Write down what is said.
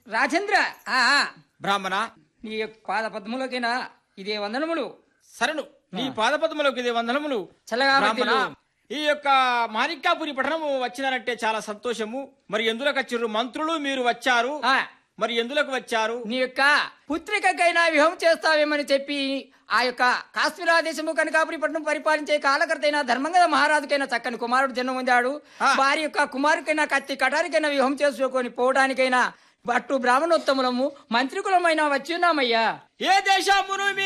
రాజేంద్ర ఆ, ఆ, బ్రాహ్మణ నీ యొక్క పాద పద్మములకైనా ఇదే వందనములు సరను నీ పాదపద్మలకు ఇదే వందనములు చల్లగా బ్రాహ్మణ వర్ధిల్లు. ఈ యొక్క మాణిక్యాపురి పట్టణము వచ్చినారంటే చాలా సంతోషము మరి ఎందులకు వచ్చారు మంత్రులు మీరు వచ్చారు ఆ, మరి ఎందులకు వచ్చారు నీ యొక్క పుత్రికకైనా విహం చేస్తావేమని చెప్పి ఆ యొక్క కాశ్మీరాదేశము కనకాపురి పట్టణం పరిపాలించే కాలకర్తైన ధర్మంగద మహారాజుకైనా చక్కని కుమారుడు జన్మ పొందాడు ఆ. వారి యొక్క కుమారుకైనా కత్తి కటారికైనా విహం చేసుకొని పోవడానికైనా అట్టు బ్రాహ్మణోత్తములము మంత్రికులమైన వచ్చి ఉన్నామయ్యా ఏ దేశమును